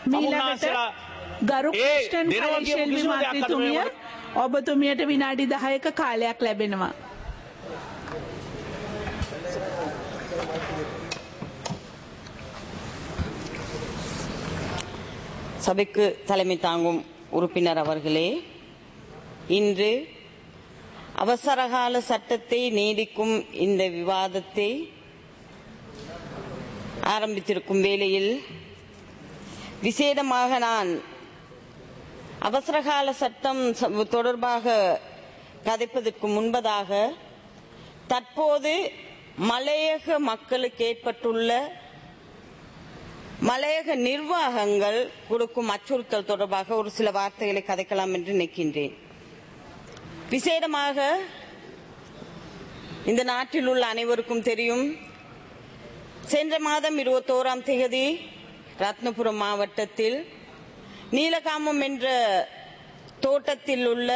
මීළඟට ගරු ඒ ක්‍රිස්ටන් දෙනවා කියපු කලිශෙල්වි කිසිම දෙයක් අද මන්ත්‍රීතුමිය මේ ඔබතුමියට විනාඩි 10ක කාලයක් ලැබෙනවා. சபைக்கு தலைமை தாங்கும் உறுப்பினர் அவர்களே இன்று அவசரகால சட்டத்தை நீடிக்கும் இந்த விவாதத்தை ஆரம்பித்திருக்கும் வேளையில் விசேடமாக நான் அவசரகால சட்டம் ச- தொடர்பாக கதைப்பதற்கு முன்பதாக தற்போது மலையக மக்களுக்கு ஏற்பட்டுள்ள மலையக நிர்வாகங்கள் கொடுக்கும் அச்சுறுத்தல் தொடர்பாக ஒரு சில வார்த்தைகளை கதைக்கலாம் என்று நினைக்கின்றேன் விசேடமாக இந்த நாட்டில் உள்ள அனைவருக்கும் தெரியும் சென்ற மாதம் இருபத்தோராம் தேதி ரத்னபுரம் மாவட்டத்தில் நீலகாமம் என்ற தோட்டத்தில் உள்ள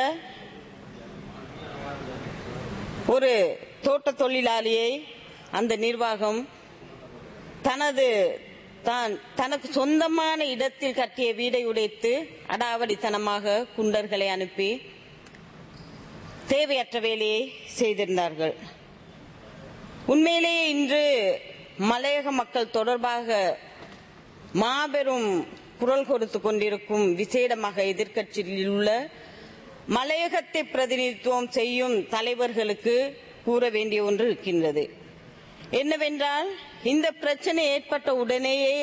ஒரு தோட்ட தொழிலாளியை அந்த நிர்வாகம் தனது தான் தனக்கு சொந்தமான இடத்தில் கட்டிய வீடை உடைத்து அடாவடித்தனமாக குண்டர்களை அனுப்பி தேவையற்ற வேலையை செய்திருந்தார்கள் உண்மையிலேயே இன்று மலையக மக்கள் தொடர்பாக மாபெரும் குரல் கொடுத்து கொண்டிருக்கும் விசேடமாக எதிர்க்கட்சியில் உள்ள மலையகத்தை பிரதிநிதித்துவம் செய்யும் தலைவர்களுக்கு கூற வேண்டிய ஒன்று இருக்கின்றது என்னவென்றால் இந்த பிரச்சனை ஏற்பட்ட உடனேயே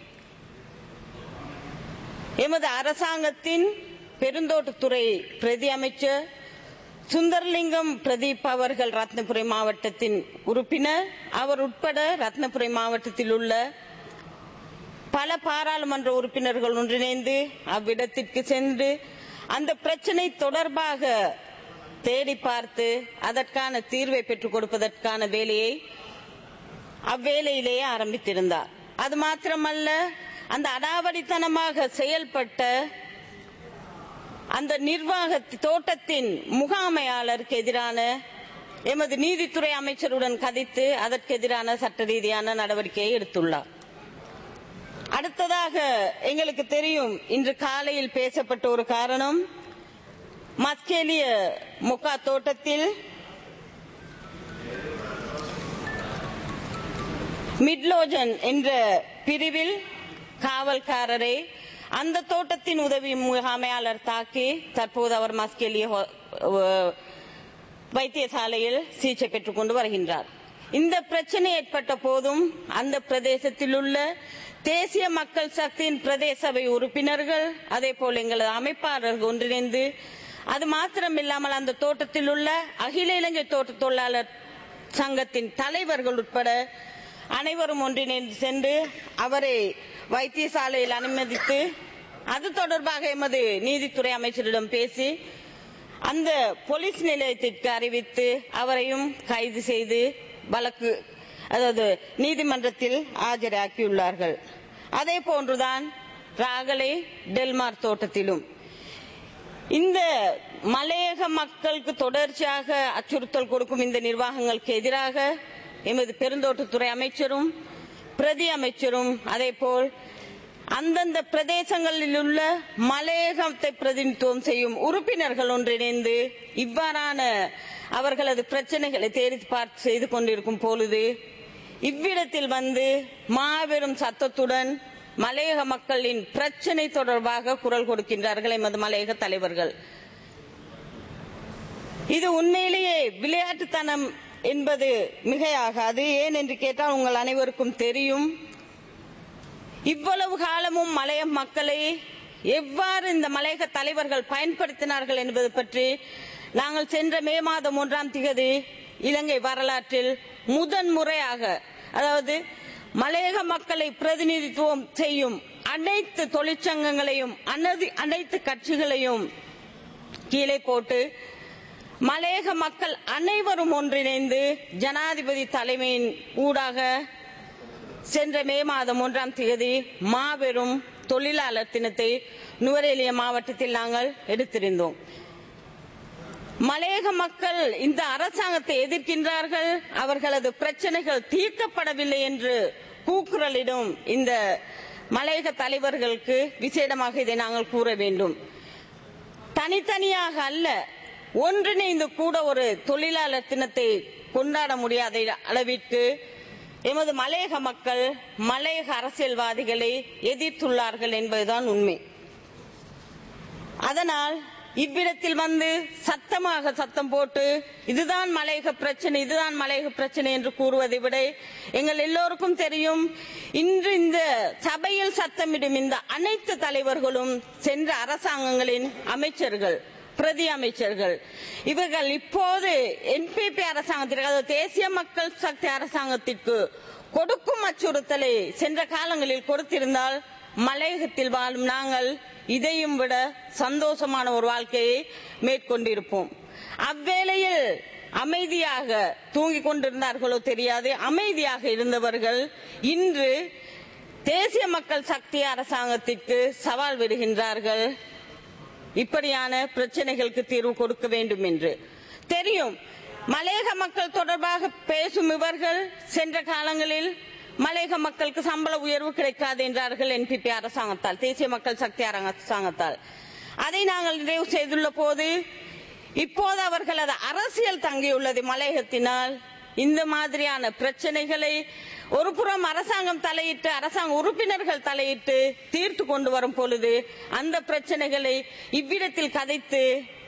எமது அரசாங்கத்தின் பெருந்தோட்டத்துறை பிரதி அமைச்சர் சுந்தர்லிங்கம் பிரதீப் அவர்கள் ரத்னபுரி மாவட்டத்தின் உறுப்பினர் அவர் உட்பட ரத்னபுரி மாவட்டத்தில் உள்ள பல பாராளுமன்ற உறுப்பினர்கள் ஒன்றிணைந்து அவ்விடத்திற்கு சென்று அந்த பிரச்சனை தொடர்பாக தேடி பார்த்து அதற்கான தீர்வை பெற்றுக் கொடுப்பதற்கான வேலையை அவ்வேளையிலேயே ஆரம்பித்திருந்தார் அது மாத்திரமல்ல அந்த அடாவடித்தனமாக செயல்பட்ட அந்த நிர்வாக தோட்டத்தின் முகாமையாளருக்கு எதிரான எமது நீதித்துறை அமைச்சருடன் கதைத்து அதற்கு எதிரான சட்ட ரீதியான நடவடிக்கையை எடுத்துள்ளார் அடுத்ததாக எங்களுக்கு தெரியும் இன்று காலையில் பேசப்பட்ட ஒரு காரணம் மஸ்கேலிய முக்கா தோட்டத்தில் மிட்லோஜன் என்ற பிரிவில் காவல்காரரை அந்த தோட்டத்தின் உதவி முகாமையாளர் தாக்கி தற்போது அவர் மஸ்கெலிய ஹோ- அஹ் வைத்தியசாலையில் சிகிச்சை பெற்றுக் கொண்டு வருகின்றார் இந்த பிரச்சனை ஏற்பட்ட போதும் அந்த பிரதேசத்தில் உள்ள தேசிய மக்கள் சக்தியின் பிரதேச சபை உறுப்பினர்கள் அதே போல் எங்களது அமைப்பாளர்கள் ஒன்றிணைந்து அது மாத்திரமில்லாமல் அந்த தோட்டத்தில் உள்ள அகில இலங்கை தோட்ட தொழிலாளர் சங்கத்தின் தலைவர்கள் உட்பட அனைவரும் ஒன்றிணைந்து சென்று அவரை வைத்தியசாலையில் அனுமதித்து அது தொடர்பாக எமது நீதித்துறை அமைச்சரிடம் பேசி அந்த போலீஸ் நிலையத்திற்கு அறிவித்து அவரையும் கைது செய்து வழக்கு அதாவது நீதிமன்றத்தில் ஆஜராக்கியுள்ளார்கள் அதே போன்றுதான் ராகலை டெல்மார் தோட்டத்திலும் இந்த மலையக மக்களுக்கு தொடர்ச்சியாக அச்சுறுத்தல் கொடுக்கும் இந்த நிர்வாகங்களுக்கு எதிராக எமது பெருந்தோட்டத்துறை அமைச்சரும் பிரதி அமைச்சரும் அதேபோல் அந்தந்த பிரதேசங்களில் உள்ள மலையகத்தை பிரதிநிதித்துவம் செய்யும் உறுப்பினர்கள் ஒன்றிணைந்து இவ்வாறான அவர்களது பிரச்சனைகளை தேடி பார்த்து செய்து கொண்டிருக்கும் பொழுது இவ்விடத்தில் வந்து மாபெரும் சத்தத்துடன் மலையக மக்களின் பிரச்சனை தொடர்பாக குரல் கொடுக்கின்றார்கள் எமது மலையக தலைவர்கள் இது உண்மையிலேயே விளையாட்டுத்தனம் என்பது மிகையாகாது ஏன் என்று கேட்டால் உங்கள் அனைவருக்கும் தெரியும் இவ்வளவு காலமும் மலைய மக்களை எவ்வாறு இந்த மலையக தலைவர்கள் பயன்படுத்தினார்கள் என்பது பற்றி நாங்கள் சென்ற மே மாதம் ஒன்றாம் திகதி இலங்கை வரலாற்றில் முதன் முறையாக அதாவது மலையக மக்களை பிரதிநிதித்துவம் செய்யும் அனைத்து தொழிற்சங்கங்களையும் அனதி- அனைத்து கட்சிகளையும் கீழே போட்டு மலையக மக்கள் அனைவரும் ஒன்றிணைந்து ஜனாதிபதி தலைமையின் ஊடாக சென்ற மே மாதம் ஒன்றாம் தேதி மாபெரும் தொழிலாளர் தினத்தை நுவரேலிய மாவட்டத்தில் நாங்கள் எடுத்திருந்தோம் மலையக மக்கள் இந்த அரசாங்கத்தை எதிர்க்கின்றார்கள் அவர்களது பிரச்சனைகள் தீர்க்கப்படவில்லை என்று கூக்குரலிடும் இந்த மலையக தலைவர்களுக்கு விசேடமாக இதை நாங்கள் கூற வேண்டும் தனித்தனியாக அல்ல ஒன்றிணைந்து கூட ஒரு தொழிலாளர் தினத்தை கொண்டாட முடியாத அளவிற்கு எமது மலையக மக்கள் மலையக அரசியல்வாதிகளை எதிர்த்துள்ளார்கள் என்பதுதான் உண்மை அதனால் இவ்விடத்தில் வந்து சத்தமாக சத்தம் போட்டு இதுதான் மலையக பிரச்சனை இதுதான் மலையக பிரச்சனை என்று கூறுவதை விட எங்கள் எல்லோருக்கும் தெரியும் இன்று இந்த சபையில் சத்தமிடும் இந்த அனைத்து தலைவர்களும் சென்ற அரசாங்கங்களின் அமைச்சர்கள் பிரதி அமைச்சர்கள் இவர்கள் இப்போது என்பிபி அரசாங்கத்திற்கு அதாவது தேசிய மக்கள் சக்தி அரசாங்கத்திற்கு கொடுக்கும் அச்சுறுத்தலை சென்ற காலங்களில் கொடுத்திருந்தால் மலையகத்தில் வாழும் நாங்கள் இதையும் விட சந்தோஷமான ஒரு வாழ்க்கையை மேற்கொண்டிருப்போம் அவ்வேளையில் அமைதியாக தூங்கிக் கொண்டிருந்தார்களோ தெரியாது அமைதியாக இருந்தவர்கள் இன்று தேசிய மக்கள் சக்தி அரசாங்கத்திற்கு சவால் விடுகின்றார்கள் இப்படியான பிரச்சனைகளுக்கு தீர்வு கொடுக்க வேண்டும் என்று தெரியும் மலையக மக்கள் தொடர்பாக பேசும் இவர்கள் சென்ற காலங்களில் மலையக மக்களுக்கு சம்பள உயர்வு கிடைக்காது என்றார்கள் என்பிபி அரசாங்கத்தால் தேசிய மக்கள் சக்தி அரசாங்கத்தால் அதை நாங்கள் நிறைவு செய்துள்ள போது இப்போது அவர்கள் அது அரசியல் தங்கியுள்ளது மலையகத்தினால் இந்த மாதிரியான பிரச்சனைகளை ஒரு புறம் அரசாங்கம் தலையிட்டு அரசாங்க உறுப்பினர்கள் தலையிட்டு தீர்த்து கொண்டு வரும் பொழுது அந்த பிரச்சனைகளை இவ்விடத்தில் கதைத்து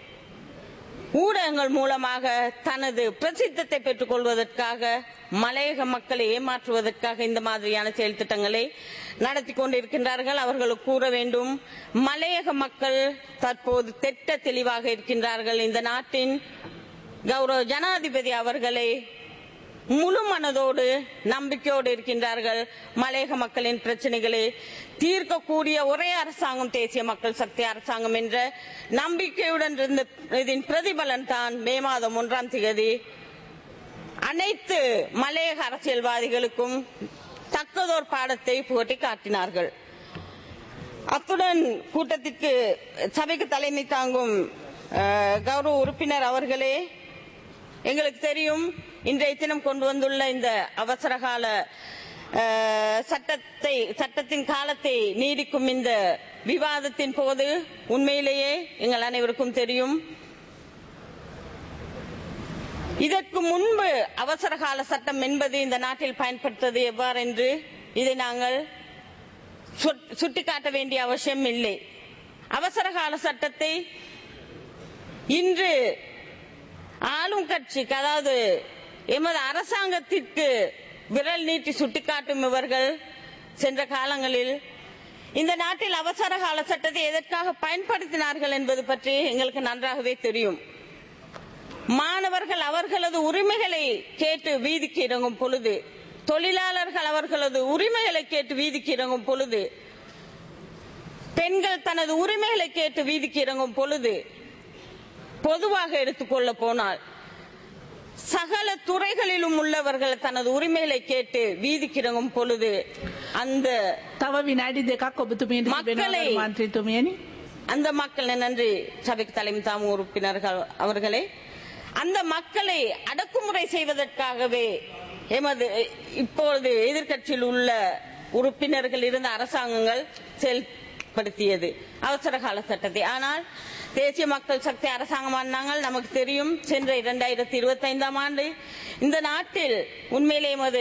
ஊடகங்கள் மூலமாக தனது பிரசித்தத்தை பெற்றுக் கொள்வதற்காக மலையக மக்களை ஏமாற்றுவதற்காக இந்த மாதிரியான செயல் திட்டங்களை நடத்தி கொண்டிருக்கின்றார்கள் அவர்களுக்கு கூற வேண்டும் மலையக மக்கள் தற்போது திட்ட தெளிவாக இருக்கின்றார்கள் இந்த நாட்டின் கௌரவ ஜனாதிபதி அவர்களை முழு மனதோடு நம்பிக்கையோடு இருக்கின்றார்கள் மலையக மக்களின் பிரச்சனைகளை தீர்க்கக்கூடிய ஒரே அரசாங்கம் தேசிய மக்கள் சக்தி அரசாங்கம் என்ற நம்பிக்கையுடன் இருந்த இதன் பிரதிபலன் தான் மே மாதம் ஒன்றாம் தேதி அனைத்து மலையக அரசியல்வாதிகளுக்கும் தக்கதோர் பாடத்தை புகட்டி காட்டினார்கள் அத்துடன் கூட்டத்திற்கு சபைக்கு தலைமை தாங்கும் அஹ், கௌரவ உறுப்பினர் அவர்களே எங்களுக்கு தெரியும் இன்றைய தினம் கொண்டு வந்துள்ள இந்த அவசரகால அஹ், சட்டத்தை சட்டத்தின் காலத்தை நீடிக்கும் இந்த விவாதத்தின் போது உண்மையிலேயே எங்கள் அனைவருக்கும் தெரியும் இதற்கு முன்பு அவசரகால சட்டம் என்பது இந்த நாட்டில் பயன்படுத்தது எவ்வாறு என்று இதை நாங்கள் சுட்- சுட்டிக்காட்ட வேண்டிய அவசியம் இல்லை அவசரகால சட்டத்தை இன்று ஆளும் கட்சிக்கு அதாவது எமது அரசாங்கத்திற்கு விரல் நீட்டி சுட்டிக்காட்டும் இவர்கள் சென்ற காலங்களில் இந்த நாட்டில் அவசர கால சட்டத்தை எதற்காக பயன்படுத்தினார்கள் என்பது பற்றி எங்களுக்கு நன்றாகவே தெரியும் மாணவர்கள் அவர்களது உரிமைகளை கேட்டு வீதிக்கு இறங்கும் பொழுது தொழிலாளர்கள் அவர்களது உரிமைகளை கேட்டு வீதிக்கு இறங்கும் பொழுது பெண்கள் தனது உரிமைகளை கேட்டு வீதிக்கு இறங்கும் பொழுது பொதுவாக எடுத்துக்கொள்ள போனால் சகல துறைகளிலும் உள்ளவர்கள் தனது உரிமைகளை கேட்டு வீதிக்கு இறங்கும் பொழுது அந்த තව විනාඩි දෙකක් ඔබතුමියට මක්කලේ. තිබෙනවා මන්ත්‍රීතුමියනි. அந்த மக்கள் நன்றி சபைக்கு தலைமை தாமும் உறுப்பினர்கள் அவர்களே அந்த மக்களை அடக்குமுறை செய்வதற்காகவே எமது இப்பொழுது எதிர்க்கட்சியில் உள்ள உறுப்பினர்கள் இருந்த அரசாங்கங்கள் செயல்படுத்தியது அவசர கால சட்டத்தை ஆனால் தேசிய மக்கள் சக்தி அரசாங்கமான நாங்கள் நமக்கு தெரியும் சென்ற இரண்டாயிரத்தி இருபத்தி ஐந்தாம் ஆண்டு இந்த நாட்டில் உண்மையிலே எமது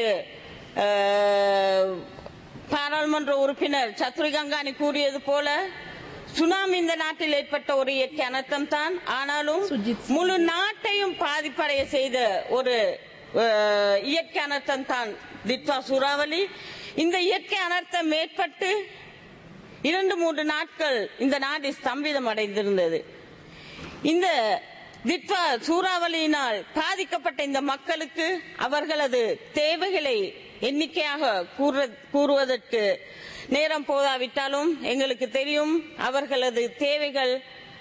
அஹ், பாராளுமன்ற உறுப்பினர் சத்ரு கங்கானி கூறியது போல சுனாமி இந்த நாட்டில் ஏற்பட்ட ஒரு இயற்கை அனர்த்தம் தான் ஆனாலும் சுஜித் முழு நாட்டையும் பாதிப்படைய செய்த ஒரு அஹ், இயற்கை அனர்த்தம் தான் திட்வா சூறாவளி இந்த இயற்கை அனர்த்தம் ஏற்பட்டு இரண்டு மூன்று நாட்கள் இந்த நாடு ஸ்தம்பிதம் அடைந்திருந்தது இந்த திட்வா சூறாவளியினால் பாதிக்கப்பட்ட இந்த மக்களுக்கு அவர்களது தேவைகளை எண்ணிக்கையாக கூற- கூறுவதற்கு நேரம் போதாவிட்டாலும் எங்களுக்கு தெரியும் அவர்களது தேவைகள்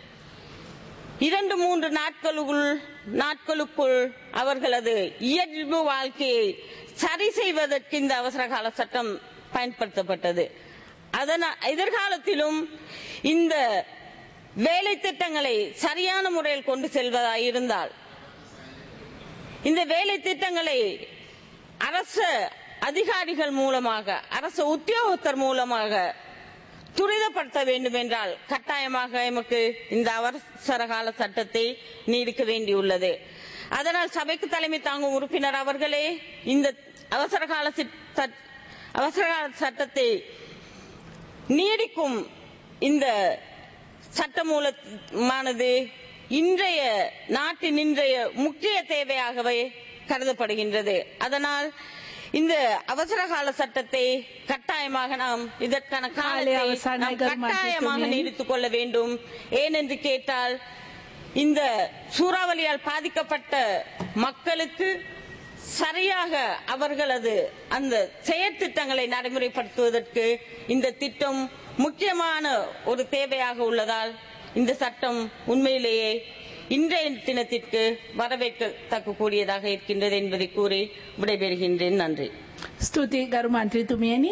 இரண்டு மூன்று நாட்களுக்குள் நாட்களுக்குள் அவர்களது இயல்பு வாழ்க்கையை சரி செய்வதற்கு இந்த அவசர கால சட்டம் பயன்படுத்தப்பட்டது அதனால் எதிர்காலத்திலும் இந்த வேலை திட்டங்களை சரியான முறையில் கொண்டு செல்வதாய் இருந்தால் இந்த வேலை திட்டங்களை அரசு அதிகாரிகள் மூலமாக அரசு உத்தியோகத்தர் மூலமாக துரிதப்படுத்த வேண்டும் என்றால் கட்டாயமாக எமக்கு இந்த அவசர கால சட்டத்தை நீடிக்க வேண்டியுள்ளது அதனால் சபைக்கு தலைமை தாங்கும் உறுப்பினர் அவர்களே இந்த அவசர கால சிட்- சட்- அவசர கால சட்டத்தை நீடிக்கும் இந்த சட்டமூலமானது இன்றைய நாட்டின் இன்றைய முக்கிய தேவையாகவே கருதப்படுகின்றது அதனால் இந்த அவசர கால சட்டத்தை கட்டாயமாக நாம் இதற்கான காலத்தை அவசான நாம் கர்மாந்திரத்துமே. கட்டாயமாக நீடித்துக் கொள்ள வேண்டும் ஏனென்று கேட்டால் இந்த சூறாவளியால் பாதிக்கப்பட்ட மக்களுக்கு சரியாக அவர்களது அந்த செயற்திட்டங்களை நடைமுறைப்படுத்துவதற்கு இந்த திட்டம் முக்கியமான ஒரு தேவையாக உள்ளதால் இந்த சட்டம் உண்மையிலேயே இன்றைய தினத்திற்கு வரவேற்கத்தக்க கூடியதாக இருக்கின்றது என்பதை கூறி விடைபெறுகின்றேன் நன்றி ස්තුතියි ගරු මන්ත්‍රීතුමියනි